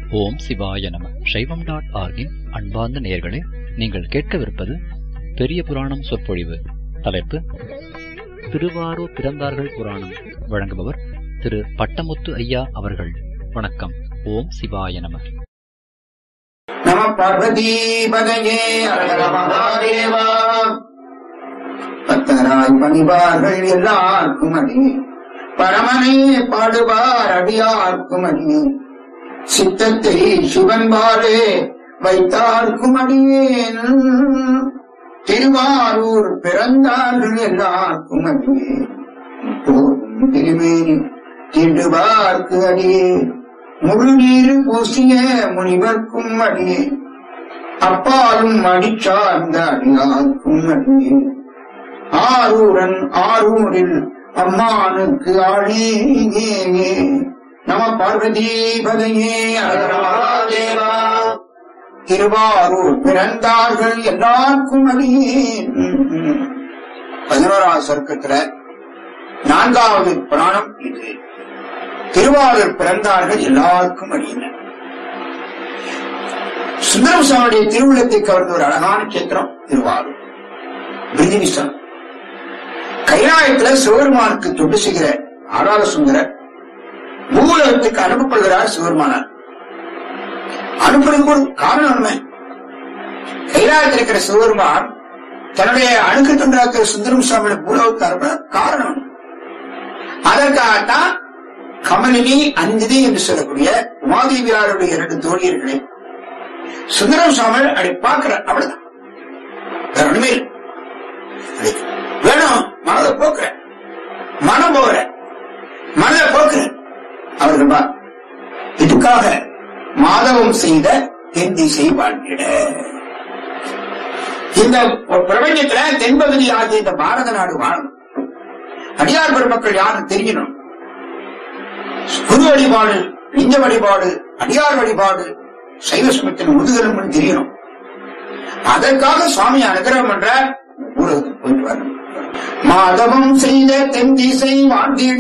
ஓம் சிவாய நம சைவம் டாட் ஆர்கின் அன்பார்ந்த நேயர்களே நீங்கள் கேட்கவிருப்பது பெரிய புராணம் சொற்பொழிவு தலைப்பு திருவாரூர் பிறந்தார்கள் புராணம் வழங்குபவர் திரு பட்டமுத்து ஐயா அவர்கள் வணக்கம் ஓம் சிவாய நம நம பார்வதி பதையே அரகர மகாதேவா பத்தராய் பணிவார்கள் எல்லாருக்கும் அடி பரமனே பாடுவார் அடியார்க்கும் அடி சித்தத்தை சிவன் பாலே வைத்தார்க்கும் அடியேன் திருவாரூர் பிறந்தார்கள் எல்லாருக்கும் அடியேன் போதும் திருமேனி தீண்டுவார்க்கு அடியே முழுநீர் பூசிய முனிவர்க்கும் அடியே அப்பாலும் அடிச்சார்ந்த அடியார்க்கும் அடியே ஆரூரன் ஆரூரில் அம்மானுக்கு ஆழியே நம பார்வதி பதையே அழகர மகாதேவா திருவாரூர் பிறந்தார்கள் எல்லாருக்கும் அடியேன் பதினோராவது சர்க்கத்துல நான்காவது புராணம் இது திருவாரூர் பிறந்தார்கள் எல்லாருக்கும் அடியினர் சுந்தரம் சுவாமியுடைய திருவுள்ளத்தை கவர்ந்த ஒரு அழகான சித்திரம் திருவாரூர் பிரிதிவிசம் கைலாயத்துல சிவபெருமானுக்கு தொண்டு செய்கிற ஆராத சுந்தரர் பூலகத்துக்கு அனுப்பப்படுகிறார் சிவபெருமானார் அனுப்புறதுக்கு ஒரு காரணம் என்ன கைலாயத்தில் இருக்கிற சிவபெருமான் தன்னுடைய அணுக்கு தொண்டாக்கிற சுந்தரம் சுவாமியோட பூலகத்துக்கு அனுப்புற காரணம் என்ன? அதற்காகத்தான் கமலினி அந்திதி என்று சொல்லக்கூடிய உமாதேவியாருடைய இரண்டு தோழியர்களை சுந்தரம் சுவாமி அப்படி பார்க்கிற அவ்வளவுதான் வேற ஒண்ணுமே இல்லை. அப்படி வேணும் மனதை போக்குற மனம் போகிற மனதை போக்குற அவர்கள் பா இதுக்காக மாதவம் செய்த தென் திசை வாழ்ந்திட இந்த பிரபஞ்சத்துல தென்பகுதி ஆகிய இந்த பாரத நாடு வாழணும் அடியார் பெருமக்கள் யாரும் தெரியணும் குரு வழிபாடு லிங்க வழிபாடு அடியார் வழிபாடு சைவ சமயத்தின் முதுகெலும்புன்னு தெரியணும் அதற்காக சுவாமி அனுகிரகம் பண்ற ஊருக்கு போயிட்டு வரணும் மாதவம் செய்த தென் திசை வாழ்ந்திட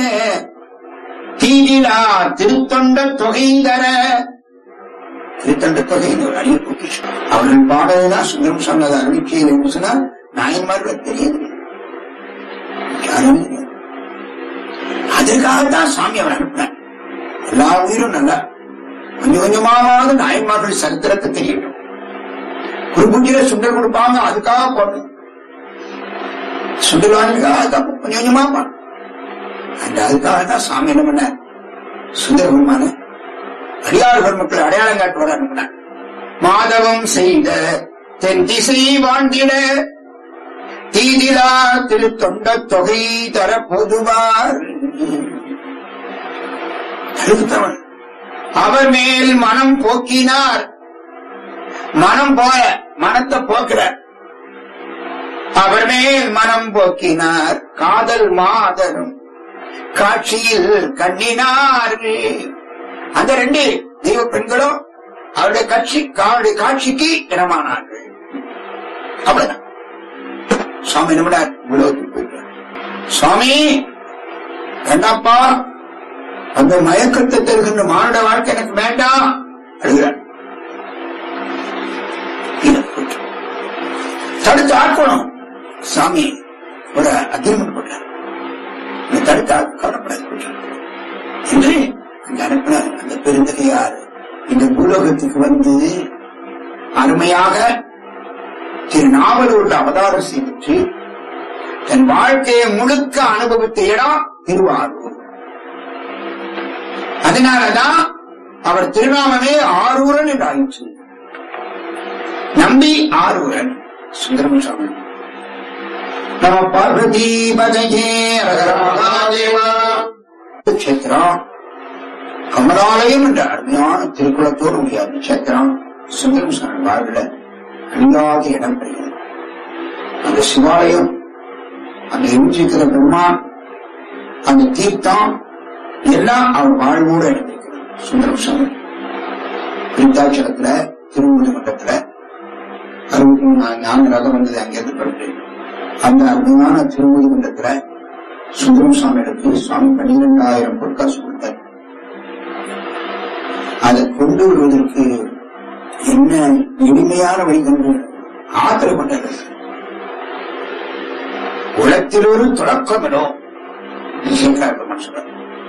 தீதிலா திருத்தொண்ட தொகை தர திருத்தொண்ட தொகை ஒரு அரிய பொக்கிஷம் அவர்கள் பாடலாம் சுந்தரம் சொன்னது அறிவிக்கையில் என்று சொன்னால் நாயன்மார்கள் தெரியுது யாரும் தெரியாது அதற்காகத்தான் சாமி அவர் அனுப்பினார் எல்லா உயிரும் நல்லா கொஞ்சம் கொஞ்சமாவது நாயன்மார்கள் சரித்திரத்தை தெரியட்டும் குறுக்குட்டியில சுண்டல் கொடுப்பாங்க அதுக்காக போடணும் சுண்டல் வாங்கிக்காக கொஞ்சம் கொஞ்சமா போடணும் அந்த அதுக்காக தான் சாமி என்ன பண்ணார் சுந்தர பெருமான அடியார் பெருமக்கள் அடையாளம் காட்டுவார் அனுப்பினார் மாதவம் செய்த தென் திசை வாழ்ந்திட தீதிலா திருத்தொண்ட தொகை தர பொதுவார் தடுத்தவன் அவர் மேல் மனம் போக்கினார் மனம் போல மனத்தை போக்குறார் அவர் மேல் மனம் போக்கினார் காதல் மாதரும் காட்சியில் கண்ணினார் அந்த ரெண்டு தெய்வ பெண்களும் அவருடைய கட்சி அவருடைய காட்சிக்கு இடமானார்கள் அவ்வளவுதான் சுவாமி நம்மடார் உலகத்துக்கு போயிட்டார் சுவாமி கண்ணப்பா அந்த மயக்கத்தை தருகின்ற மானுட வாழ்க்கை எனக்கு வேண்டாம் அழுகிறார் தடுத்து ஆட்கணும் சாமி ஒரு அக்ரிமெண்ட் பண்றார் தடுத்து கவலைப்படாது என்று அந்த அனுப்பினார் அந்த பெருந்தகையார் இந்த பூலோகத்துக்கு வந்து அருமையாக திரு நாவலூர்ல அவதாரம் செய்து தன் வாழ்க்கையை முழுக்க அனுபவித்த இடம் திருவாரூர் அதனாலதான் அவர் திருநாமமே ஆரூரன் என்று ஆயிற்று நம்பி ஆரூரன் சுந்தரம் சுவாமி நம பார்வதி பதையே அழகர மகாதேவா கஷேத்திரம் கமலாலயம் என்ற அருமையான திருக்குளத்தோடு உடைய நட்சத்திரம் சுந்தரம் சுவாமி வாழ்வில் அழியாத இடம் பெறுகிறது அந்த சிவாலயம் அந்த எம்ஜிக்கிற பெருமான் அந்த தீர்த்தம் எல்லாம் அவர் வாழ்வோடு இணைந்திருக்கிறது சுந்தரம் சுவாமி விருத்தாச்சலத்துல திருமூல மண்டலத்துல அறுபத்தி மூணு ஞான ரதம் வந்தது அங்கிருந்து படுத்து அந்த அருமையான திருமூல மண்டலத்துல சுந்தரம் சுவாமிகளுக்கு சுவாமி பன்னிரெண்டாயிரம் பொற்காசு கொடுத்தார் அதை கொண்டு வருவதற்கு என்ன எளிமையான வழி கொண்டு ஆத்திரப்பட்டார்கள் குளத்தில் ஒரு தொடக்கமிடும் சொல்றார்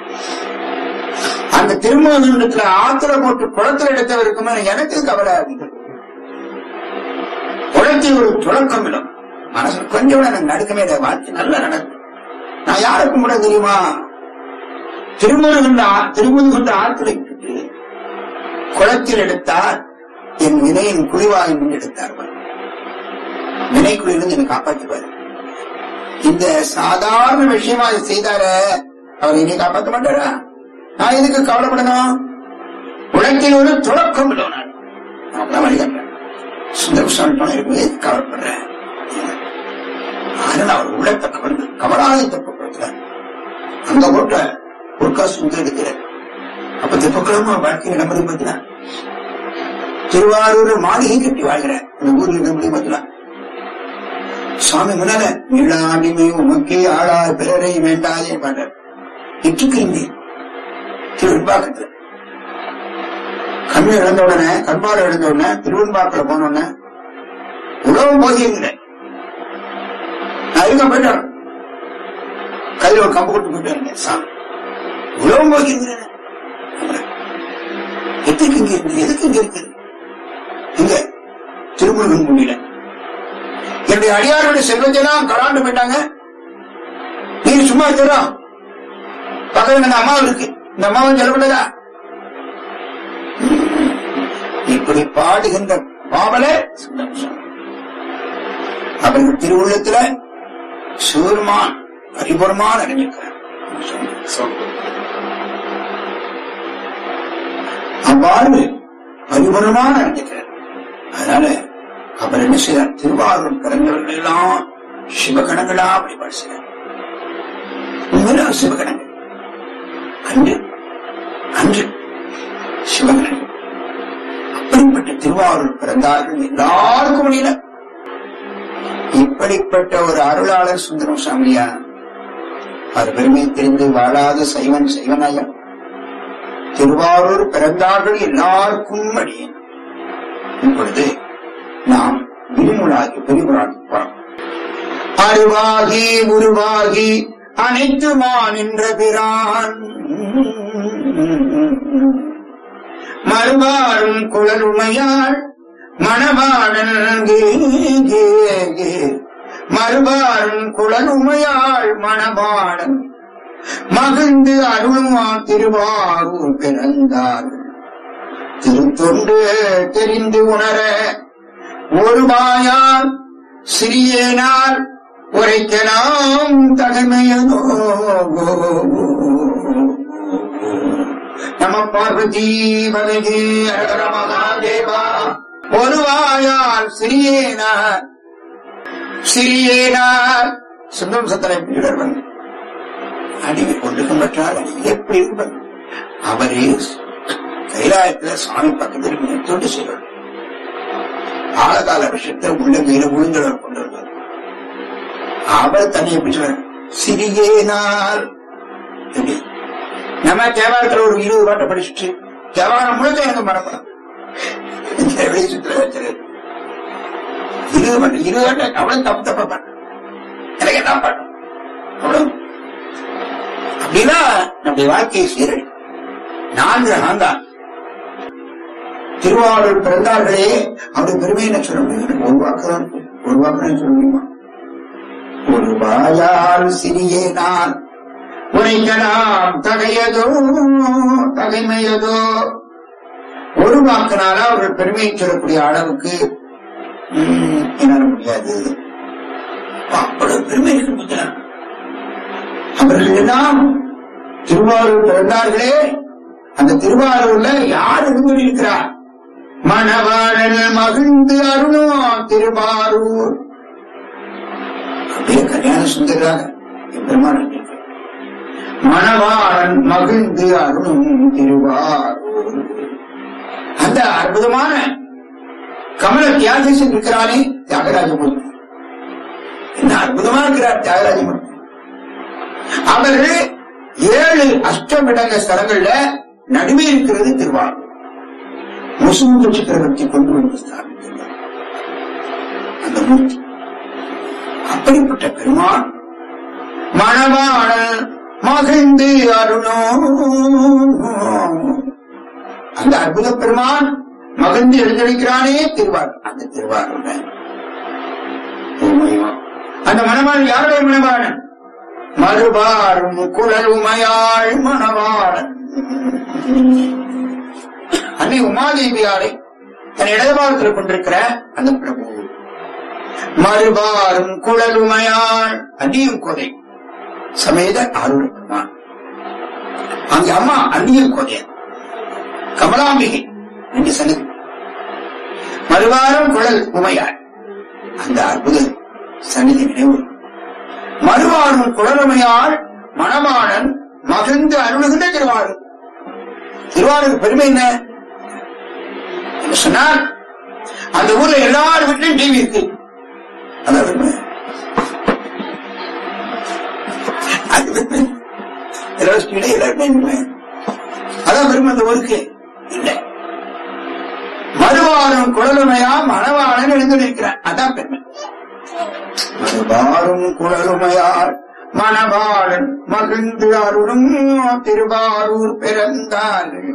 அந்த திருமணத்துல ஆத்திர போட்டு குளத்தில் எடுத்தவருக்குமே எனக்கு கவலை அதிகம் குளத்தில் ஒரு தொடக்கம் இடம் மனசு கொஞ்சம் கூட எனக்கு நடுக்கமே இல்லை. வாழ்க்கை நல்லா நடக்கும் நான் யாருக்கும் கூட தெரியுமா திருமுருகன் திருமுருகன் ஆத்திரை குளத்தில் எடுத்தார் என் வினையின் குழிவாய் நின்று எடுத்தார் வினைக்குழியிலிருந்து என்னை காப்பாற்றுவார் இந்த சாதாரண விஷயமா இதை செய்தார அவர் என்னை காப்பாற்ற மாட்டாரா நான் எதுக்கு கவலைப்படணும் உலகத்தில் ஒரு தொடக்கம் இல்லை நான் அதான் வழிகாட்டுறேன் சுந்தர சுவாமி இருக்கு கவலைப்படுறேன் அதனால அவர் உள்ளத்தை கவர்ந்து கவலாதை தப்புப்படுத்துறார் அந்த ஓட்ட ஒருக்கா சுந்தர எடுக்கிறார் அப்ப தெப்பக்கிழமை வாழ்க்கையில் இடம் முடியும் பார்த்தீங்கன்னா திருவாரூர் மாளிகை கட்டி வாழ்கிறேன் இந்த ஊர்ல இடம் முடியும் பார்த்தீங்கன்னா சுவாமி முன்னால இழாடிமை உமக்கே ஆளா பிறரை வேண்டாதே பாட்டார் இட்டுக்கிறீங்க திருவிழாக்கத்துல கண்ணு இழந்த உடனே கண்பாடு இழந்த உடனே திருவன்பாக்கில் போன உடனே உழவு போகிறேன் நான் இருக்க போயிட்டேன் கையில ஒரு கம்பு கொடுத்து போயிட்டேன் சாமி உழவு போகிறேன் எதுக்கு இங்க இருக்கு எதுக்கு இங்க இருக்கு இங்க திருமுருகன் முடியல என்னுடைய அடியாருடைய செல்வத்தெல்லாம் கலாண்டு போயிட்டாங்க நீ சும்மா இருக்கிறா பக்கத்துல இந்த அம்மா இருக்கு இந்த அம்மாவும் சொல்லப்பட்டதா இப்படி பாடுகின்ற பாவலே அவர்கள் திருவுள்ளத்துல சிவருமான் பரிபுறமான அறிஞ்சிருக்கிறார் அவ்வாறு பரிபுறமான அறிஞ்சிருக்கிறார் அதனால அவர் என்ன செய்தார் திருவாரூர் பிறந்தவர்கள் எல்லாம் சிவகணங்களா வழிபாடு செய்தார் உண்மையில சிவகணங்கள் அன்று அன்று சிவகணங்கள் அப்படிப்பட்ட திருவாரூர் பிறந்தார்கள் எல்லாருக்கும் முடியல இப்படிப்பட்ட ஒரு அருளாளர் சுந்தரம் சாமியா அவர் பெருமை தெரிந்து வாழாத சைவன் சைவனாயா திருவாரூர் பிறந்தார்கள் எல்லாருக்கும் அடியேன் இப்பொழுது நாம் விரிமுலாகி பெருமுலாகி போறோம் அருவாகி உருவாகி அனைத்துமா நின்ற பிரான் மறுவாரும் குழலுமையாள் மணவாளன் மறுவாரும் குழலுமையாள் மணவாளன் மகிழ்ந்து அருள்மா திருவாரூர் பிறந்தார் திருத்தொண்டு தெரிந்து உணர ஒரு வாயால் சிறியேனால் உரைக்கலாம் தகமையதோ நம பார்வதி வதகி ஹர மகாதேவா ஒரு வாயால் சிறியேனார் சிறியேனார் சுந்தரம் சத்தனை பீடர்வன் அடிமை கொண்டு கொண்டால் எப்படி இருப்பது அவரே கைலாயத்துல சாமி பக்கத்தில் தொண்டு செய்வார் ஆழகால விஷயத்தை உள்ள கையில உளுந்தவர் கொண்டு வருவார் அவர் தன்னை எப்படி சொல்ற சிறியேனார் எப்படி நம்ம தேவாரத்துல ஒரு இருபது பாட்டை படிச்சுட்டு தேவாரம் முழுக்க எனக்கு மறப்பலாம் வெளியே சுற்றுல வச்சிரு இருபது பாட்டு இருபது பாட்டை அவ்வளவு தப்பு தப்பா பாட்டு எனக்கு என்ன பாட்டு அவ்வளவு அப்படின்னா நம்முடைய வாழ்க்கையை சீரழி நான்கு ஆண்டான் திருவாரூர் பிறந்தார்களே அவருடைய பெருமை என்ன சொல்ல முடியும் ஒரு வாக்கு தான் இருக்கு. ஒரு வாக்கு சொல்ல முடியுமா ஒரு வாயால் சிறியே நான் உரைக்கலாம் தகையதோ தகைமையதோ ஒரு வாக்கினால அவர்கள் பெருமையை சொல்லக்கூடிய அளவுக்கு ம், என்னால முடியாது அவ்வளவு பெருமை இருக்கு பார்த்தீங்களா? அவர்கள் எல்லாம் திருவாரூர் பிறந்தார்களே அந்த திருவாரூர்ல யார் இருந்து இருக்கிறார் மணவாளன் மகிழ்ந்து அருளும் திருவாரூர் அப்படியே கல்யாண சுந்தராக பெருமாள் இருக்கிறார். மணவாளன் மகிழ்ந்து அருளும் திருவாரூர் அந்த அற்புதமான கமல தியாகேசன் இருக்கிறானே தியாகராஜமூர்த்தி என்ன அற்புதமா இருக்கிறார் தியாகராஜமூர்த்தி அவர்கள் ஏழு அஷ்டமிடங்க ஸ்தலங்கள்ல நடுவே இருக்கிறது திருவாரூர் முசுமுக சக்கரவர்த்தி கொண்டு வந்து ஸ்தாபித்தார் அந்த மூர்த்தி அப்படிப்பட்ட பெருமான் மணவாளன் மகிழ்ந்து அருணோ அந்த அற்புத பெருமான் மகிழ்ந்து எழுந்தளிக்கிறானே திருவார் அந்த திருவாரூர் அந்த மணவாளன் யாருடைய மணவாளன் மறுபாரும் குழல் உமையாள் மணவாளன் அன்னை உமாதேவியாரை தன் இடதுபாகத்தில் கொண்டிருக்கிற அந்த பிரபு மறுபாரும் குழல் உமையாள் அன்னியும் கொதை சமேத அருள் பெருமான் அங்க அம்மா அன்னியும் கொதை கமலாம்பிகை என்று சன்னதி மறுவாரம் குழல் உமையாள் அந்த அற்புத சன்னிதி நினைவு மறுவாரும் குழலுமையாள் மணமாளன் மகிழ்ந்து அருளுகின்ற திருவாரூர் திருவாரூர் பெருமை என்ன என்று சொன்னால் அந்த ஊர்ல எல்லார் வீட்லயும் டிவி இருக்கு அதான் பெருமை அது பெருமை எல்லாரும் எல்லாருமே பெருமை அதான் பெருமை அந்த ஊருக்கு இல்லை மறுவாரும் குழலுமையா மணவாளன் எழுந்திருக்கிறான் அதான் பெருமை மறுவாரும் குழலுமையார் மணவாளன் மகிழ்ந்து அருளும் திருவாரூர் பிறந்தார்கள்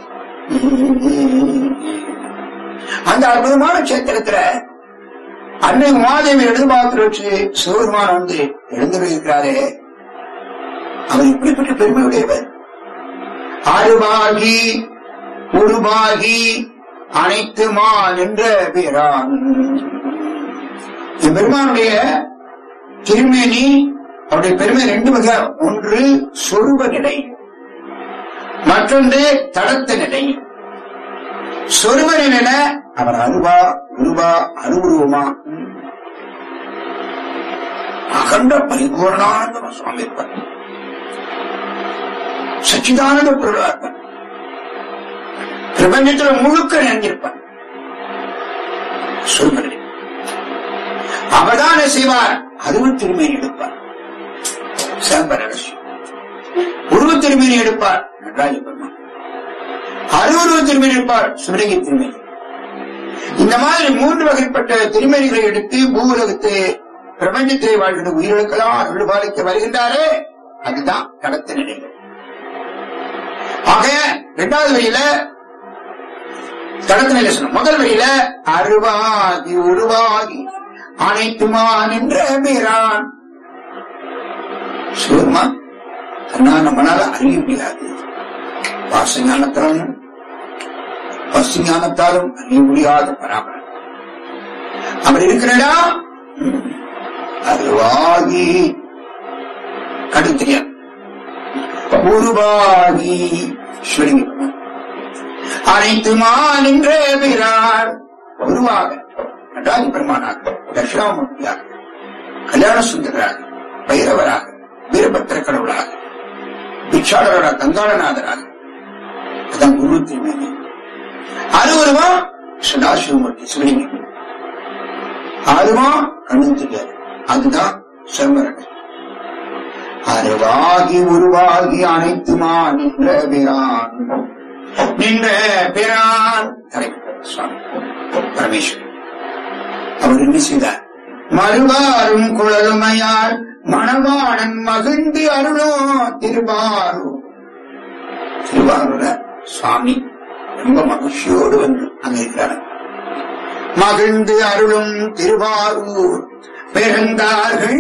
அந்த அற்புதமான கஷேத்திரத்துல அன்னை உமாதேவி எழுதுபாத்திர வச்சு சிவபெருமான் வந்து எழுந்திருக்கிறாரே அவர் இப்படிப்பட்ட பெருமையுடையவர் அருவாகி உருவாகி அனைத்துமா என்ற பிரான் பெருமானுடைய திருமேனி அவருடைய பெருமை ரெண்டு வகை ஒன்று சொருப நிலை மற்றொன்று தடத்த நிலை சொருப நிலையில அவர் அருவா உருவா அருவுருவமா அகண்ட பரிபூர்ணானந்த சுவாமி இருப்பார் சச்சிதானந்த பொருளா இருப்பார் பிரபஞ்சத்துல முழுக்க நிறைஞ்சிருப்பார் சொல்லுங்கள் அவதான செய்வார் அதுவும் திருமேனி எடுப்பார் சிதம்பர ரகசியம் உருவ திருமேனி எடுப்பார் நடராஜ பெருமான் அருவுருவ திருமேனி எடுப்பார் சுரங்கி திருமேனி இந்த மாதிரி மூன்று வகைப்பட்ட திருமேனிகளை எடுத்து பூவுலகத்தை பிரபஞ்சத்தை வாழ்கிற உயிர்களுக்கெல்லாம் அருள் பாலிக்க வருகின்றாரே அதுதான் கடத்த நிலைகள் ஆக இரண்டாவது வழியில கடத்த நிலை சொன்ன முதல் வழியில அருவாகி உருவாகி அனைத்துமா நின்ற மீறான் சிவருமா அதனால் நம்மளால அறிய முடியாது வாசஞானத்தாலும் பசுஞானத்தாலும் அறிய முடியாத பராமரம் அவர் இருக்கிறடா அருவாகி கடு தெரியாது உருவாகி ஸ்வரிங்க அனைத்துமா நின்ற பிறார் உருவாக நடராஜ பெருமானாக தட்சிணாமூர்த்தியாக கல்யாண சுந்தராக பைரவராக வீரபத்திர கடவுளாக பிக்ஷாளராக கங்காளநாதராக அதான் குரு திருமேனி அருவருவா சதாசிவமூர்த்தி சிவலிங்கம் ஆறுமா கண்ணு தெரியாது அதுதான் செம்மரன் அருவாகி உருவாகி அனைத்துமா நின்ற பிரான் நின்ற பிரான் தலைவர் சுவாமி பரமேஸ்வரன் அவர் என்ன செய்தார் மறுவாரும் குழலுமையார் மணவாளன் மகிழ்ந்து அருளோ திருவாரூர் திருவாரூர சுவாமி ரொம்ப மகிழ்ச்சியோடு வந்து அங்க இருக்கிறார் மகிழ்ந்து அருளும் திருவாரூர் பிறந்தார்கள்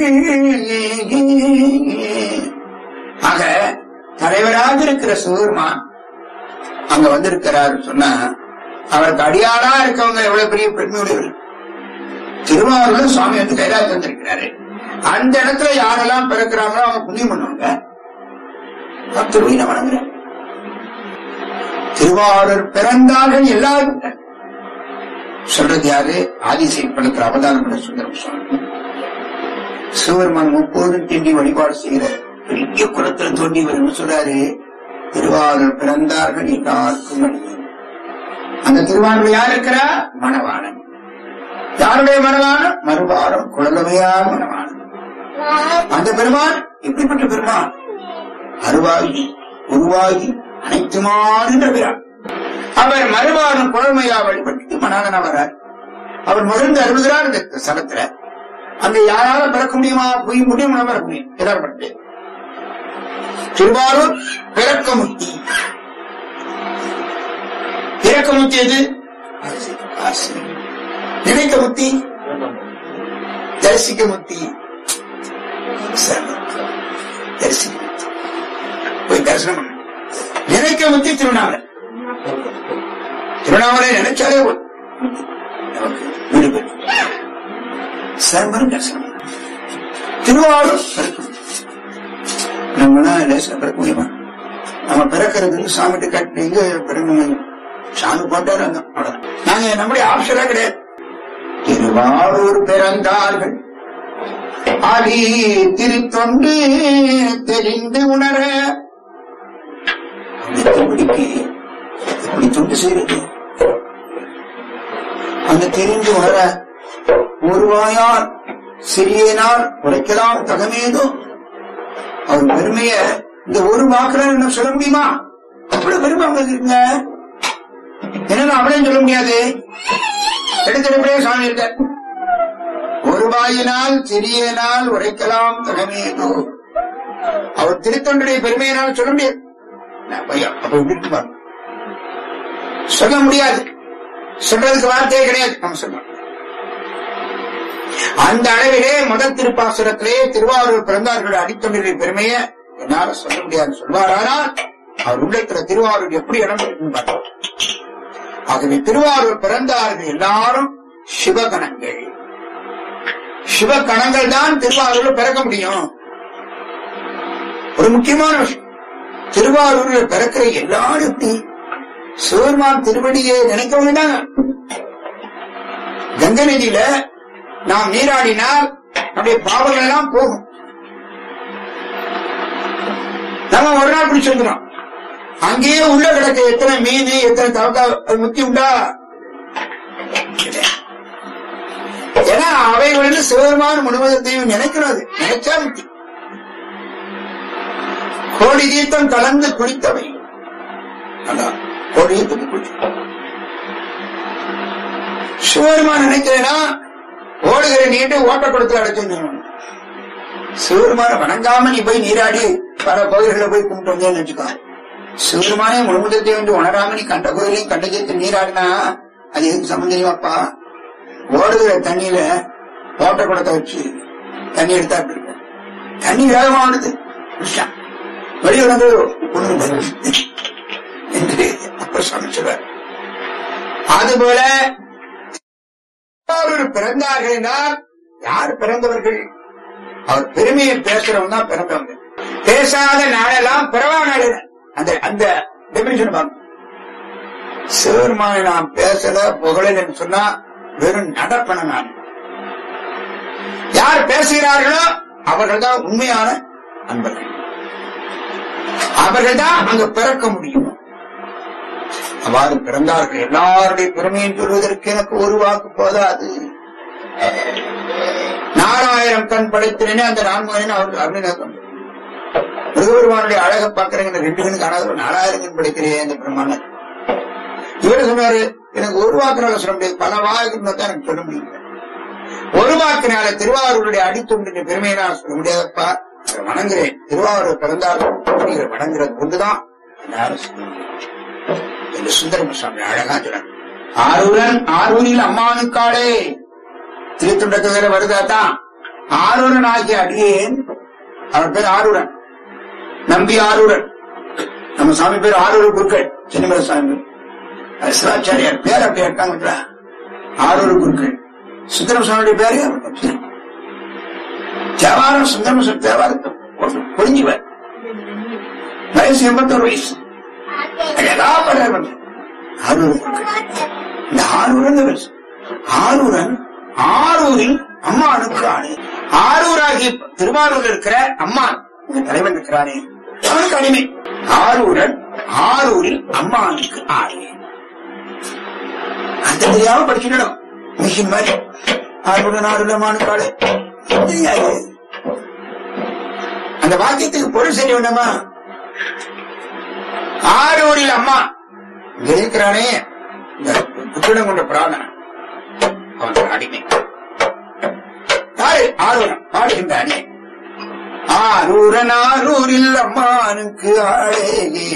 ஆக தலைவராக இருக்கிற சிவருமான் அங்க வந்திருக்கிறார் சொன்னா அவருக்கு அடியாளா இருக்கவங்க எவ்வளவு பெரிய பெருமையுடையவர் திருவாரூர்ல சுவாமி வந்து கைலாயம் தந்திருக்கிறாரு அந்த இடத்துல யாரெல்லாம் பிறக்கிறாங்களோ அவங்க புண்ணியம் பண்ணுவாங்க திருவிழா வணங்குறேன் திருவாரூர் பிறந்தார்கள் எல்லாரும் சொல்றது யாரு ஆதிசைப்படத்தில் அவதாரம் பண்ண சுந்தரம் சுவாமி சிவருமான் முப்போதும் திண்டி வழிபாடு செய்கிற பெரிய குளத்துல தோண்டி வரும்னு சொல்றாரு திருவாரூர் பிறந்தார்கள் எல்லாருக்கும் அடியேன். அந்த திருவாரூர் யார் இருக்கிறா மணவாளன் யாருடைய மணவாளன் மறுவாரம் குழந்தையார் மணவாளன் அந்த பெருமான் எப்படிப்பட்ட பெருமான் அருவாகி உருவாகி அனைத்துமாறுன்ற பிரான் அவர் மறுபாடும் குழமையா வழிபட்டு மனாதன வரார் அவர் மருந்து அருள்கிறார் இந்த ஸ்தலத்துல அங்க யாரால பிறக்க முடியுமா போய் முடியும் பிறக்க முடியும் எதார்பட்டு திருவாரூர் பிறக்க முத்தி பிறக்க முத்தி எது ஆசை. நினைக்க முத்தி தரிசிக்க முத்தி சரணம். தரிசிக்க முத்தி போய் தரிசனம் பண்ணு நினைக்க முத்தி திருவண்ணாமலை திருவண்ணாமலை நினைச்சாலே போதும். நமக்கு வீடு பெறும் சர்வரும் தரிசனம் பண்ணு. திருவாரூர் பிறக்க முத்தி. நம்மளாம் லேசில் பிறக்க முடியுமா நம்ம பிறக்கிறதுக்கு சாமிட்டு கட்டி எங்க பிறக்க முடியும் சாமி போட்டாரு அந்த அவ்வளவுதான். நாங்க நம்முடைய ஆப்ஷனா கிடையாது திருவாரூர் பிறந்தார்கள் அடி திருத்தொண்டு தெரிந்து உணர எப்படி எப்படி தொண்டு செய்யறது அந்த தெரிந்து உணர ஒருவாயால் சிறியனால் உரைக்கலாம் தகமேதோ அவர் பெருமைய இந்த ஒரு வாக்குல என்ன சொல்ல முடியுமா அவ்வளவு பெருமை அவங்களுக்கு இருக்குங்க என்ன அவளையும் சொல்ல முடியாது எடுத்தெடுப்பே சாமி இருக்க ஒரு வாயினால் சிறியனால் உரைக்கலாம் தகமேதோ அவர் திருத்தொண்டருடைய பெருமையினால் சொல்ல முடியாது நான் பையா, அப்ப விட்டு பாருங்க சொல்ல முடியாது சொல்றதுக்கு வார்த்தையே கிடையாது நம்ம சொல்லலாம் அந்த அளவிலே முதல் திருப்பாசுரத்திலே திருவாரூர் பிறந்தார்கள் அடித்தொண்டரின் பெருமையை என்னால சொல்ல முடியாது சொல்வாரானால் அவர் உள்ளத்துல திருவாரூர் எப்படி இடம் இருக்குன்னு பார்த்தோம் ஆகவே திருவாரூர் பிறந்தார்கள் எல்லாரும் சிவகணங்கள் சிவகணங்கள் தான் திருவாரூர்ல பிறக்க முடியும் ஒரு முக்கியமான விஷயம் திருவாரூர்ல பிறக்கிற எல்லாரும் எப்படி சிவருமான் திருவடியை நினைக்க வேண்டாங்க கங்கை நதியில நாம் நீராடினால் நம்முடைய பாவங்கள் எல்லாம் போகும் நம்ம ஒரு நாள் பிடிச்சு வந்துடும் அங்கேயே உள்ள கிடக்க எத்தனை மீன் எத்தனை தவக்கா அது முத்தி உண்டா ஏன்னா அவைகள் வந்து சிவபெருமான முழுவதையும் நினைக்கிறது நினைச்சா முத்தி கோடி தீர்த்தம் கலந்து குளித்தவை அதான் கோடி தீர்த்தத்துக்கு குளித்தவை சிவபெருமான் நினைக்கிறேன்னா ஓடுகிற நீட்டு ஓட்ட கொடுத்து அடைச்சு சிவருமான வணங்காம நீ போய் நீராடி பல கோயில்களை போய் கும்பிட்டு வந்தேன்னு வச்சுக்கோ சிவருமானே முழுமுதத்தை வந்து உணராம நீ கண்ட கோயிலையும் கண்ட சேர்த்து நீராடினா அது எதுக்கு சம்பந்தமாப்பா ஓடுகிற தண்ணியில ஓட்ட குடத்தை வச்சு தண்ணி எடுத்தா அப்படி இருக்கும். தண்ணி வேகமா ஓடுது விஷயம் வெளியே வந்து ஒண்ணு என்று அப்ப சமைச்சுவார் அதுபோல ஒரு பிறந்தார்கள் என்றால் யார் பிறந்தவர்கள் அவர் பெருமையை பேசுறவங்க தான் பிறந்தவங்க பேசாத நாளெல்லாம் பிறவா நாடு அந்த அந்த டெபினிஷன் பார்க்கணும் சிவருமான நாம் பேசல புகழலன்னு சொன்னா வெறும் நடப்பன நான் யார் பேசுகிறார்களோ அவர்கள் தான் உண்மையான அன்பர்கள் அவர்கள் தான் அங்க பிறக்க முடியும் அவ்வாறு பிறந்தார்கள் எல்லாருடைய பெருமையும் சொல்வதற்கு எனக்கு ஒரு வாக்கு போதாது நாலாயிரம் கண் படைத்தினே அந்த நான்காயிரம் அவர் அருணாக்கம் மிருகபெருமானுடைய அழகை பார்க்கறேங்க ரெண்டு கண் காணாத நாலாயிரம் கண் படைக்கிறேன் அந்த பிரம்மாண்ட இவர் சொன்னாரு எனக்கு ஒரு வாக்குனால சொல்ல முடியாது பல வாக்குன்னு தான் எனக்கு சொல்ல முடியல ஒரு வாக்கினால திருவாரூருடைய அடித்துண்டின் பெருமையினால் சொல்ல முடியாதப்பா இவரை வணங்குறேன் திருவாரூர் பிறந்தாலும் இவரை வணங்குறது ஒன்றுதான் எல்லாரும் சொல்லணும் என்று சுந்தரம சுவாமி அழகா சொல்றாங்க ஆரூரன் ஆரூரில் அம்மானுக்காளே திருத்துண்டத்துல வருதா தான் ஆரூரன் ஆகிய அடியேன் அவர் பேர் ஆரூரன் நம்பி ஆரூரன் நம்ம சாமி பேர் ஆரூர் குருக்கள் சின்னமர சாமி அது சிவாச்சாரியார் பேர் அப்படி இருக்காங்க ஆரூர் குருக்கள் சுந்தரம் சுவாமியுடைய பேரு அப்படி. தேவாரம் சுந்தரம் சுவாமி தேவாரத்தை பொழிஞ்சுவர் வயசு எண்பத்தோரு வயசு அழகா பண்றாரு ஆரூர் குருக்கள் இந்த ஆரூரன் வயசு ஆரூரன் ஆரூரில் அம்மானுக்கு ஆணை ஆரூராகி திருவாரூரில் இருக்கிற அம்மான் இங்க தலைவன் இருக்கிறானே அவனுக்கு அடிமை ஆரூரன் ஆரூரில் அம்மானுக்கு ஆணை அந்த தெரியாம படிச்சிடணும் மிஷின் மாதிரி ஆரூரன் ஆரூர் அம்மானுக்கு ஆளு தெரியாது அந்த வாக்கியத்துக்கு பொருள் சரி வேண்டாமா ஆரூரில் அம்மா இங்க இருக்கிறானே இந்த புத்திடம் கொண்ட பிராணன் அவன் அடிமை யாரு ஆளுநர் ஆடுகின்ற அடிமை ஆரூரன் ஆரூரில் அம்மானுக்கு ஆளே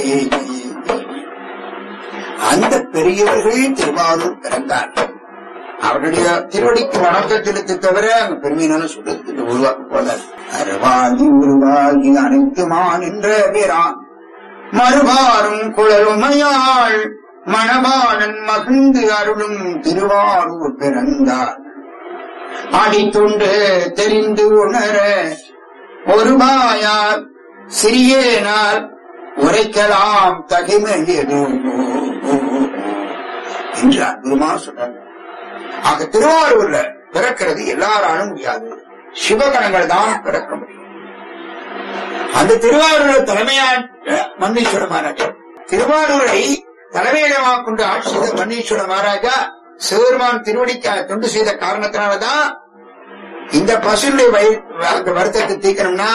அந்த பெரியவர்கள் திருவாரூர் பிறந்தார்கள் அவருடைய திருவடிக்கு வணக்கம் செலுத்தி தவிர அங்க பெருமையினால சொல்றதுக்கு உருவாக்க போல அருவாகி உருவாகி அனைத்துமான் என்ற பேரான் மறுபாரும் குழலுமையாள் மணவாளன் மகிழ்ந்து அருளும் திருவாரூர் பிறந்தார் அடித்துண்டு தெரிந்து உணர ஒருவாயார் சிறியேனால் உரைக்கலாம் தகிமையது என்று அற்புதமா சொன்னார் ஆக திருவாரூர்ல பிறக்கிறது எல்லாராலும் முடியாது சிவகணங்கள் தான் பிறக்க முடியும் அந்த திருவாரூர் தலைமையாற்ற மன்னீஸ்வர மகாராஜா திருவாரூரை தலைமையிடமாக கொண்டு ஆட்சி செய்த மன்னீஸ்வர மகாராஜா சிவபெருமான் திருவடிக்கு தொண்டு செய்த காரணத்தினாலதான் இந்த பசுடைய வயிறு அந்த வருத்தத்தை தீர்க்கணும்னா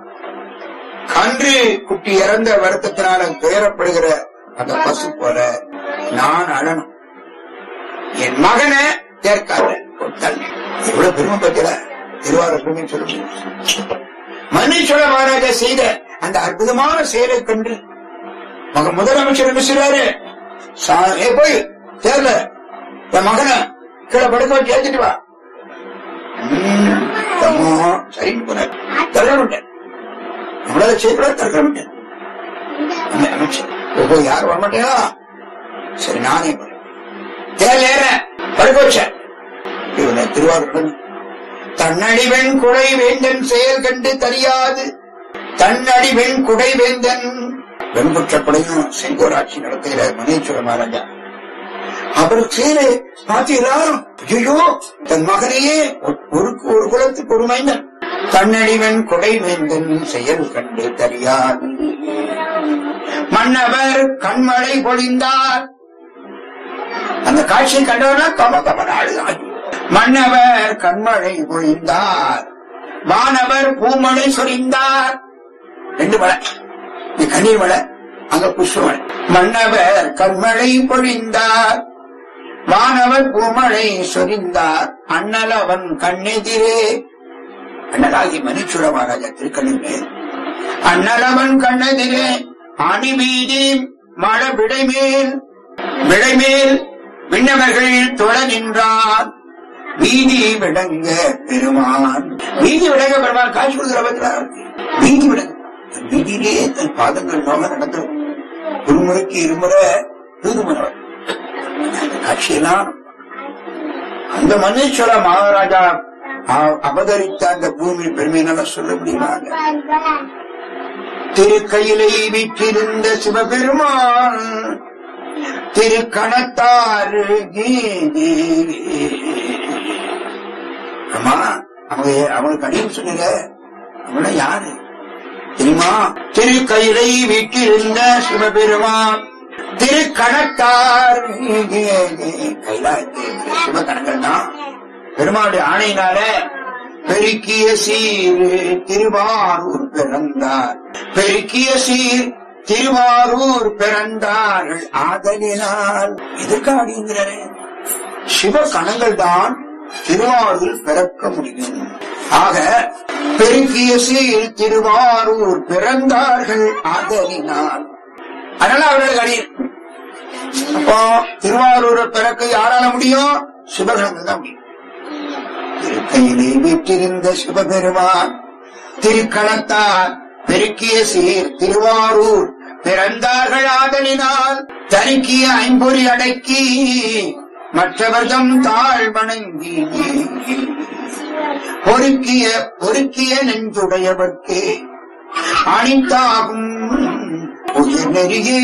கன்று குட்டி இறந்த வருத்தத்தினால துயரப்படுகிற அந்த பசு போல நான் அழணும் என் மகனை தேர்க்காத தள்ளி எவ்வளவு பெருமை பத்தில திருவாரூர் பெருமை சொல்ல மன்னீஸ்வர மகாராஜா செய்த அந்த அற்புதமான செயலை கண்டு மக முதலமைச்சர் என்ன செய்றாரு சா- ஏ போய் தேர்ல என் மகனை கீழே படுக்க வச்சு ஏத்திட்டு வா ம், தம்மோ, சரின்னு போனார் தரவிட்டேன் நம்மளால செய்யக்கூடாது தரவிட்டேன் அந்த அமைச்சர் ஓஹோ யாரும் வரமாட்டேயா சரி நானே போறேன் தேர்ல ஏறேன் படுக்க வச்சேன் இவனை திருவாரூர் தன்னடி வெண் குடை வேந்தன் செயல் கண்டு தெரியாது தன்னடி வெண் குடை வேந்தன் வெண்குற்ற குடையும் செங்கோராட்சி நடத்துகிற மனேஸ்வர மகாராஜா அவர் செயலை பார்த்து எல்லாரும் ஐயோ தன் மகனையே ஒரு ஒரு குலத்துக்கு ஒரு மைந்தன் தன்னடிவன் கொடை வேந்தன் செயல் கண்டு தெரியாது மன்னவர் கண்மழை பொழிந்தார் அந்த காட்சியை கண்டவனா கம கம நாடுதான் மன்னவர் கண்மழை பொழிந்தார் வானவர் பூமழை சொரிந்தார் ரெண்டு மழை இது கண்ணீர் மழை அங்க புஷ்பமழை மன்னவர் கண்மழை பொழிந்தார் வானவர் பூமழை சொரிந்தார் அண்ணல் அவன் கண்ணெதிரே அண்ணலாகி மணிச்சுட மகாராஜா திருக்கண்ணிலே அண்ணல் அவன் கண்ணெதிரே அணி வீதி மழ விடைமேல் விடைமேல் விண்ணவர்கள் தொழ நின்றார் வீதி விளங்க பெருமான் வீதி விளங்க பெருமான் காட்சி கொடுக்கிறார் வீதி விளங்க தன் வீதியிலே தன் பாதங்கள் நோக நடந்தும் ஒருமுறைக்கு இருமுறை தூதுமனவர் அந்த காட்சியெல்லாம் அந்த மன்னீஸ்வர மகாராஜா அ- அவதரித்த அந்த பூமி பெருமையினால சொல்ல முடியுமாங்க திருக்கையிலை வீற்றிருந்த சிவபெருமான் திருக்கணத்தாறு அம்மா அவங்க அவங்களுக்கு அடியும் சொன்னீங்க அவங்கள யாரு தெரியுமா திருக்கையிலை வீட்டிருந்த சிவபெருமான் திருக்கணத்தார் கைலாயத்தில் சிவகணங்கள் தான் பெருமாளுடைய ஆணையினால பெருக்கிய சீர் திருவாரூர் பிறந்தார் பெருக்கிய சீர் திருவாரூர் பிறந்தார்கள் ஆதலினால் எதற்காக அப்படிங்கிறாரு சிவ கணங்கள் தான் திருவாரூர் பிறக்க முடியும் ஆக பெருக்கிய சீர் திருவாரூர் பிறந்தார்கள் ஆதலினால் அதனால அவர்களுக்கு அடி அப்போ திருவாரூரை பிறக்க யாரால முடியும் சிவகணங்கள் தான் முடியும் திருக்கையிலே வீற்றிருந்த சிவபெருமான் திருக்களத்தார் பெருக்கிய சீர் திருவாரூர் பிறந்தார்கள் ஆதலினால் தருக்கிய ஐம்பொறி அடக்கி மற்றவர்தம் தாழ் வணங்கி பொறுக்கிய பொறுக்கிய நெஞ்சுடையவர்க்கு அணித்தாகும் உயிர் நெறியே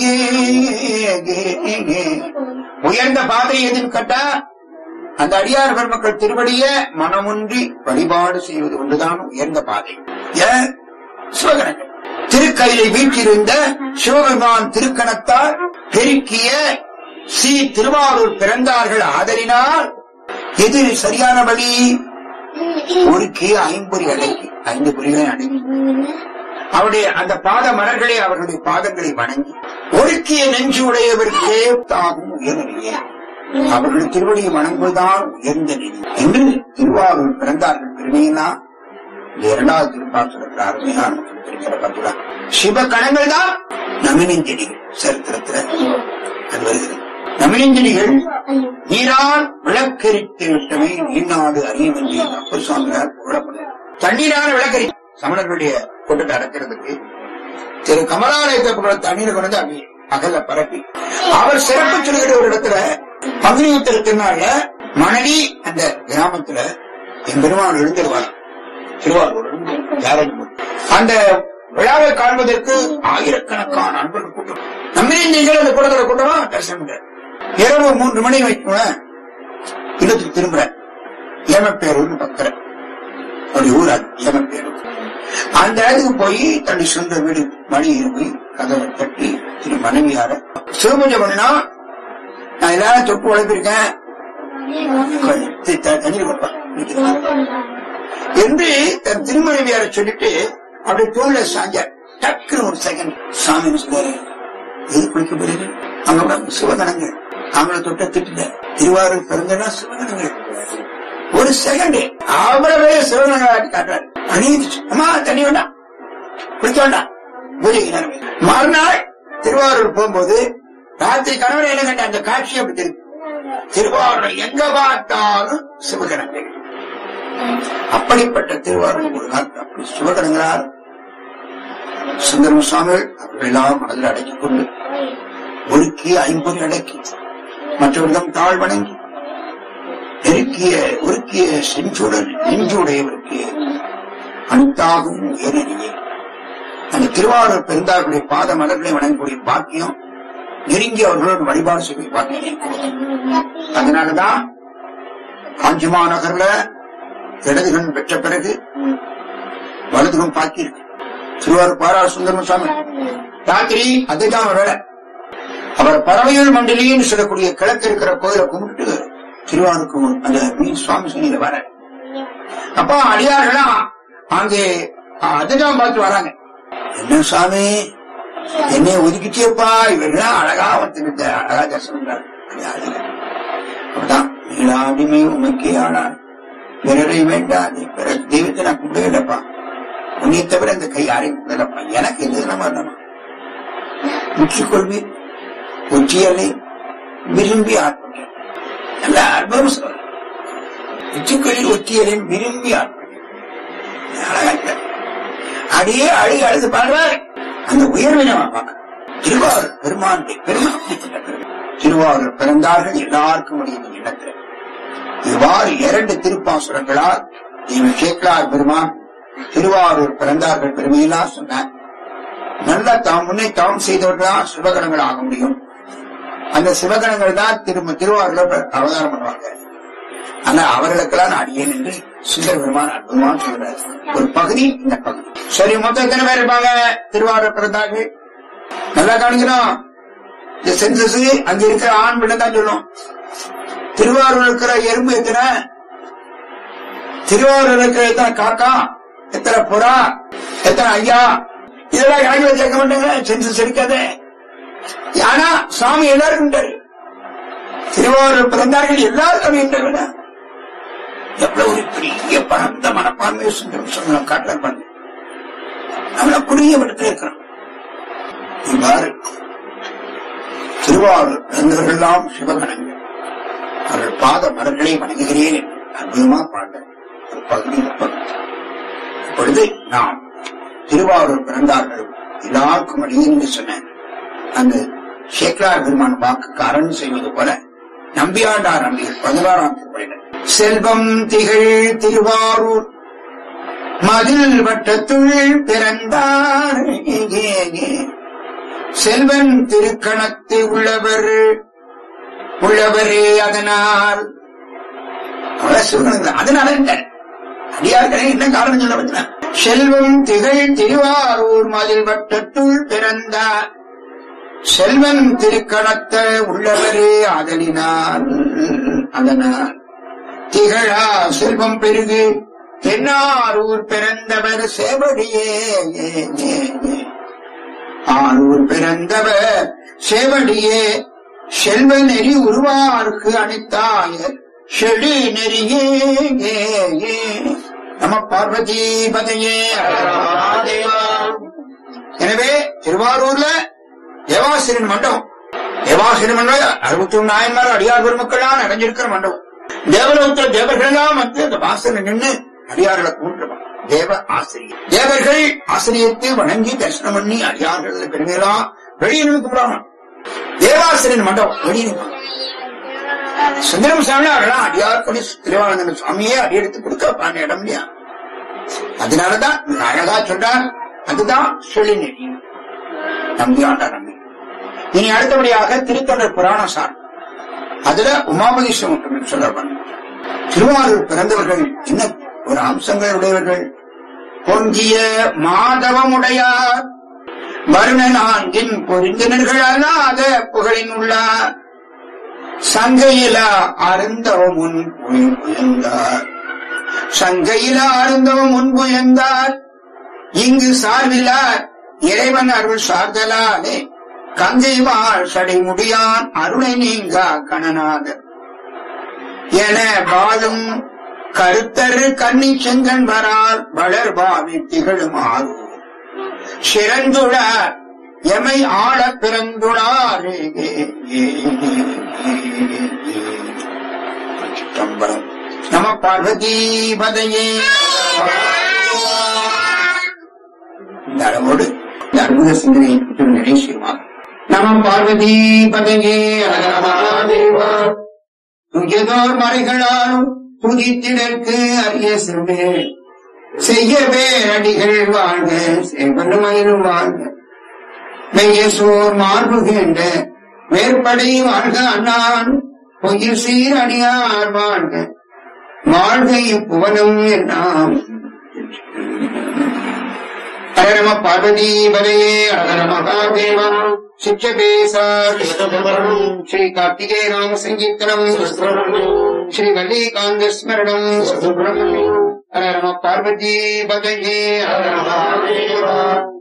உயர்ந்த பாதை எதுன்னு கேட்டா அந்த அடியார் பெருமக்கள் திருவடிய மனமுன்றி வழிபாடு செய்வது ஒன்றுதான் உயர்ந்த பாதை ஏன் சிவகணங்கள் திருக்கையிலை வீற்றிருந்த சிவபெருமான் திருக்கணத்தார் பெருக்கிய ஸ்ரீ திருவாரூர் பிறந்தார்கள் ஆதரினால் எது சரியான வழி ஒருக்கி ஐம்பொறி அடக்கி ஐந்து பொறிகளை அடக்கி அவருடைய அந்த பாத மலர்களை அவர்களுடைய பாதங்களை வணங்கி ஒருக்கிய நெஞ்சு உடையவருக்கே தாகும் உயர்நிலையே அவர்கள் திருவடியை வணங்குவதுதான் உயர்ந்த நிலை என்று திருவாரூர் பிறந்தார்கள் பெருமையினா இந்த இரண்டாவது திருப்பாசுரத்தில் அருமையான தெரிகிற பார்க்கலாம் சிவ கணங்கள் தான் நமினஞ்செடிகள் சரித்திரத்துல அது வருகிறது நமினஞ்செடிகள் நீரால் விளக்கரித்து விட்டமை நீநாடு அறியும் என்று அப்பர் சுவாமியார் புகழப்படுகிறார் தண்ணீரால் விளக்கரி சமணர்களுடைய கூட்டத்தை அடக்கிறதுக்கு திரு கமலாலயத்தை புகழ தண்ணீரை கொண்டு அப்படி அகல பரப்பி அவர் சிறப்பு சொல்கிற ஒரு இடத்துல பங்குனி உத்திர திருநாள்ல மணலி அந்த கிராமத்துல என் பெருமான் எழுந்திருவார் திருவாரூர் யாரும் அந்த விழாவை காண்பதற்கு ஆயிரக்கணக்கான அன்பர்கள் கூட்டம் நம்மளே நீங்கள் அந்த கூட்டத்தில் கூட்டமா தரிசனம் பண்றார். இரவு மூன்று மணி வைக்குவேன் இல்லத்துக்கு திரும்புற ஏமப்பேரூர்னு பக்கற அப்படி ஊர் அது ஏமப்பேரூர் அந்த இடத்துக்கு போய் தன்னை சொந்த வீடு மணியில் போய் கதவை தட்டி திரு மனைவியார சிவபூஜை பண்ணினா நான் எல்லாரும் தொட்டு உழைப்பிருக்கேன் தண்ணீர் கொடுப்பேன் என்று தன் திருமனைவியார சொல்லிட்டு அப்படி தோல்ல சாஞ்சார் டக்குன்னு ஒரு செகண்ட் சாமி சொல்றாரு எது குளிக்க போறீங்க அவங்க சிவகணங்கள் அவங்கள தொட்ட திட்டுல திருவாரூர் பிறந்தனா சிவகணங்கள் ஒரு செகண்ட் அவ்வளவே சிவகணங்கள் ஆட்டி காட்டுறாரு அணிந்துச்சு அம்மா தண்ணி வேண்டாம் குளிக்க வேண்டாம் பூஜைக்கு நேரம் இல்லை. மறுநாள் திருவாரூர் போகும்போது ராத்திரி கணவன் என்ன கண்ட அந்த காட்சி அப்படி திரு திருவாரூர் எங்க பார்த்தாலும் சிவகணங்கள் அப்படிப்பட்ட திருவாரூர் ஒரு நாள் அப்படி சிவகணங்களால் சுந்தரம் சுவாமிகள் அவர்களெல்லாம் மனதில் அடக்கிக் கொண்டு ஒருக்கிய ஐம்பது அடக்கி மற்றவர்களிடம் தாழ் வணங்கி நெருக்கிய உருக்கிய செஞ்சூடல் நெஞ்சுடையவருக்கு அனுத்தாகும் ஏறியே அந்த திருவாரூர் பெருந்தார்களுடைய பாத மலர்களை வணங்கக்கூடிய பாக்கியம் நெருங்கி அவர்களோடு வழிபாடு செய்ய பாக்கியம் அதனாலதான் காஞ்சிமா நகர்ல இடதுகண் பெற்ற பிறகு வலதுகம் பாக்கி இருக்கு திருவாரூர் பாரார் சுந்தரம சுவாமி ராத்திரி அதுதான் அவர் வேலை அவர் பறவையூர் மண்டலின்னு சொல்லக்கூடிய கிழக்கு இருக்கிற கோயிலை கும்பிட்டு திருவாரூருக்கு அந்த மீன் சுவாமி சனியில வர அப்போ அடியார்களாம் அங்கே அதுதான் பார்த்து வராங்க என்ன சுவாமி என்னை ஒதுக்கிட்டேப்பா இவர்களாம் அழகா வந்து அழகா தரிசனம் பண்றாரு. அடியார்கள். அப்படிதான் நீளாடிமை உமக்கே ஆனார் பிறரை வேண்டாது பிற தெய்வத்தை நான் கும்பிடலப்பா உன்னை தவிர இந்த கை யாரையும் கும்பிடலப்பா எனக்கு எது நம்ம வேண்டாமா முற்றிக்கொள்வி ஒற்றியலை விரும்பி ஆட்பட்டேன் நல்ல அற்புதம் சொல்ற உச்சிக்கொள்ளில் ஒற்றியலின் விரும்பி ஆட்பட்டேன் அழகா இருக்காரு. அடியே அழுகி அழுது பாடுறாரு அந்த உயர்வை நம்ம பார்க்கணும் திருவாரூர் பெருமானுடைய பெருமை அப்படிப்பட்ட பெருமை. திருவாரூர் பிறந்தார்கள் எல்லாருக்கும் முடியும் இடத்துல இவ்வாறு இரண்டு திருப்பாசுரங்களால் இவன் சேக்கலார் பெருமான் திருவாரூர் பிறந்தார்கள் பெருமையெல்லாம் சொன்னார் நல்ல தாம் முன்னே தாம் செய்தவர்களா சிவகணங்கள் ஆக முடியும் அந்த சிவகணங்கள் தான் திரும்ப திருவாரூர்ல அவதாரம் பண்ணுவாங்க ஆனா அவர்களுக்கெல்லாம் நான் அடியேன் என்று சுந்தர பெருமான் அற்புதமான சொல்றாரு ஒரு பகுதி இந்த பகுதி சரி மொத்தம் எத்தனை பேர் இருப்பாங்க திருவாரூர் பிறந்தார்கள் நல்லா கவனிக்கணும் இந்த சென்சஸ் அங்க இருக்கிற ஆண் பெண்ணை தான் சொல்லும் திருவாரூர் இருக்கிற எறும்பு எத்தனை திருவாரூர் இருக்கிற எத்தனை காக்கா எத்தனை புறா எத்தனை ஐயா இதெல்லாம் யாரும் சேர்க்க மாட்டாங்க சென்சஸ் இருக்காது ஆனா சாமி எல்லாருக்கும் உண்டாரு. திருவாரூர் பிறந்தார்கள் எல்லாருக்கும் என்றார்கள் எவ்வளவு ஒரு பெரிய பரந்த மனப்பான்மையை சுந்தரம் சொன்ன காட்டுறாரு பாருங்க நம்மள குறுகிய இடத்துல இருக்கிறோம் இவ்வாறு திருவாரூர் பிறந்தவர்களெல்லாம் சிவகணங்கள் அவர்கள் பாத மலர்களை வணங்குகிறேன் என்று அற்புதமா பாண்ட ஒரு பகுதி இந்த பகுதி. இப்பொழுது நாம் திருவாரூர் பிறந்தார்கள் எல்லாருக்கும் அடியேன்னு சொன்ன அந்த சேக்கலார் பெருமான் வாக்குக்கு அரண் செய்வது போல நம்பியாண்டார் நம்பிகள் பதினாறாம் திருப்பதினர் செல்வம் திகழ் திருவாரூர் மதில் வட்டத்துள் பிறந்தார் செல்வன் திருக்கணத்து உள்ளவர் உள்ளவரே அதனால் அவ்வளவு சிவகணங்கள் அதனால என்ன அடியார்களே என்ன காரணம் சொல்ல வந்தன செல்வம் திகழ் திருவாரூர் மதில் வட்டத்துள் பிறந்தார் செல்வன் திருக்கணத்த உள்ளவரே ஆதலினால் அதனால் திகழா செல்வம் பெருகு தென்னாரூர் பிறந்தவர் சேவடியே ஏ, ஏ, ஏ. ஆரூர் பிறந்தவர் சேவடியே செல்வ நெறி உருவாருக்கு அளித்தாய செடி நெறியே ஏ, ஏ. நம பார்வதி பதையே எனவே திருவாரூர்ல தேவாசிரியன் மண்டபம் தேவாசிரியன் மண்டபம் அறுபத்தி ஒண்ணு நாயன்மார் அடியார் பெருமக்கள்லாம் நிறைஞ்சிருக்கிற மண்டபம் தேவலோகத்துல தேவர்கள்லாம் வந்து அந்த வாசல்ல நின்று அடியார்களை கூட்டுவாங்க தேவ ஆசிரியர் தேவர்கள் ஆசிரியத்தை வணங்கி தரிசனம் பண்ணி அடியார்கள் பெருமையெல்லாம் வெளியே நின்று கும்பிடுவாங்க தேவாசிரியன் மண்டபம் வெளியே நிற்பாங்க சுந்தரம் சாமி அவரெல்லாம் அடியார் கொடி திருவானந்தன் சுவாமியே அடி எடுத்து கொடுக்க பாண்ட இடம் இல்லையா அதனாலதான் மிக அழகா சொல்றார் அதுதான் சொல்லி நெறி நம்பியாண்டா நம்பி இனி அடுத்தபடியாக திருத்தொண்டர் புராணம் சார் அதுல உமாபதி சிவம் சொல்லப்படும் திருவாரூர் பிறந்தவர்கள் என்ன ஒரு அம்சங்கள் உடையவர்கள் பொங்கிய மாதவமுடையார் வருண நான்கின் பொருந்தினர்கள் அல்லாத புகழின் உள்ளார் சங்கையில அருந்தவம் முன் புயந்தார் சங்கையில அருந்தவம் முன்புயர்ந்தார் இங்கு சார்பிலார் இறைவன் அருள் சார்தலாலே கங்கை வாழ் சடை முடியான் அருளை நீங்கா கணநாதர் என வாழும் கருத்தரு கன்னி செங்கன் வரால் வளர் பாவி திகழுமாறு சிறந்துளார் எமை ஆள பிறந்துளார் சிற்றம்பலம் நம பார்வதி பதையே இந்த அளவோடு இந்த அற்புத சிந்தனை நிறைவேற்றுமாக நம பார்வதி பதையே அழகமாதேவா துயதோர் மறைகளாலும் துதித்திடற்கு அரிய செவ்வே செய்யவே அடிகள் வாழ்க செவனுமயிலும் வாழ்க மெய்யசோர் மார்புகின்ற மேற்படை வாழ்க அண்ணான் பொய்யில் சீர் அடியார் வாழ்க வாழ்க இப்புவனம் என்னாம் ஹரநம பார்வதி பதையே ஹர மகாதேவா சிச்சபேசா ஸ்ரீ கார்த்திகே நாம சங்கீர்த்தனம் ஸ்ரீ வல்லிகாந்த ஸ்மரணம் ஹர நம பார்வதி பதையே ஹர மகாதேவா